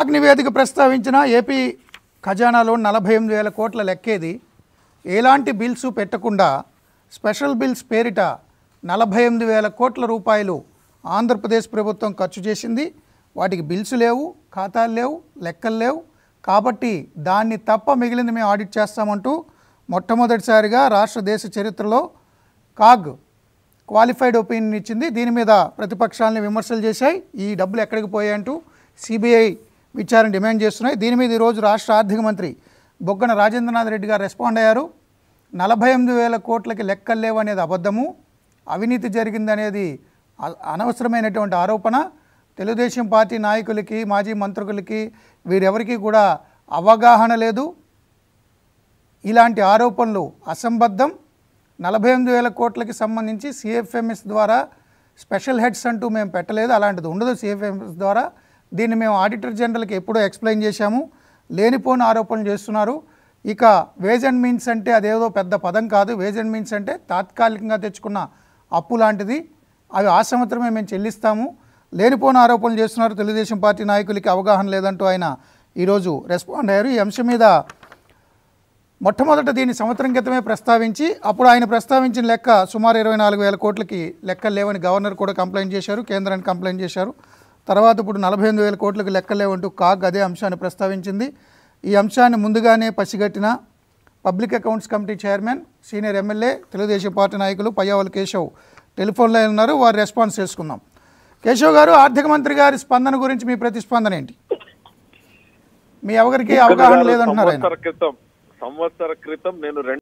CAG నివేదిక ప్రస్తావించిన AP ఖజానాలో నలభై ఎనిమిది వేల కోట్ల లెక్కేది ఎలాంటి బిల్స్ పెట్టకుండా స్పెషల్ బిల్స్ పేరిట నలభై ఎనిమిది వేల కోట్ల రూపాయలు ఆంధ్రప్రదేశ్ ప్రభుత్వం ఖర్చు చేసింది వాటికి బిల్స్ లేవు ఖాతాలు లేవు లెక్కలు లేవు కాబట్టి దాన్ని తప్ప మిగిలింది మేము ఆడిట్ చేస్తామంటూ మొట్టమొదటిసారిగా రాష్ట్ర దేశ చరిత్రలో కాగ్ క్వాలిఫైడ్ ఒపీనియన్ ఇచ్చింది దీని మీద ప్రతిపక్షాలని విమర్శలు చేశాయి ఈ డబ్బులు ఎక్కడికి పోయాయంటూ సిబిఐ విచారణ డిమాండ్ చేస్తున్నాయి దీని మీద ఈరోజు రాష్ట్ర ఆర్థిక మంత్రి బొగ్గన రాజేంద్రనాథ్ రెడ్డి గారు రెస్పాండ్ అయ్యారు నలభై ఎనిమిది వేల కోట్లకి లెక్కలు లేవు అనేది అబద్ధము అవినీతి జరిగిందనేది అ- అనవసరమైనటువంటి ఆరోపణ తెలుగుదేశం పార్టీ నాయకులకి మాజీ మంత్రులకి వీరెవరికీ కూడా అవగాహన లేదు ఇలాంటి ఆరోపణలు అసంబద్ధం నలభై ఎనిమిది వేల కోట్లకి సంబంధించి సిఎఫ్ఎంఎస్ ద్వారా స్పెషల్ హెడ్స్ అంటూ మేము పెట్టలేదు అలాంటిది ఉండదు సిఎఫ్ఎంఎస్ ద్వారా దీన్ని మేము ఆడిటర్ జనరల్కి ఎప్పుడో ఎక్స్ప్లెయిన్ చేశాము లేనిపోని ఆరోపణలు చేస్తున్నారు ఇక వేజ్ అండ్ మీన్స్ అంటే అదేదో పెద్ద పదం కాదు వేజ్ అండ్ మీన్స్ అంటే తాత్కాలికంగా తెచ్చుకున్న అప్పు లాంటిది అవి ఆ సంవత్సరమే మేము చెల్లిస్తాము లేనిపోని ఆరోపణలు చేస్తున్నారు తెలుగుదేశం పార్టీ నాయకులకి అవగాహన లేదంటూ ఆయన ఈరోజు రెస్పాండ్ అయ్యారు ఈ అంశం మీద మొట్టమొదట దీన్ని సంవత్సరం క్రితమే ప్రస్తావించి అప్పుడు ఆయన ప్రస్తావించిన లెక్క సుమారు ఇరవై నాలుగు వేల కోట్లకి లెక్కలు లేవని గవర్నర్ కూడా కంప్లైంట్ చేశారు కేంద్రానికి కంప్లైంట్ చేశారు తర్వాత ఇప్పుడు నలభై ఎనిమిది వేల కోట్లకు లెక్కలు లేవంటూ కాగ్ అదే అంశాన్ని ప్రస్తావించింది ఈ అంశాన్ని ముందుగానే పసిగట్టిన public accounts committee chairman senior MLA Telugu Desam party నాయకులు పయ్యావల కేశవ్ టెలిఫోన్లో ఉన్నారు వారు రెస్పాన్స్ చేసుకుందాం కేశవ్ గారు ఆర్థిక మంత్రి గారి స్పందన గురించి మీ ప్రతిస్పందన ఏంటి మీ ఎవరికి అవగాహన లేదంటున్నారు ఆయన సంవత్సర క్రితం సంవత్సర క్రితం నేను రెండు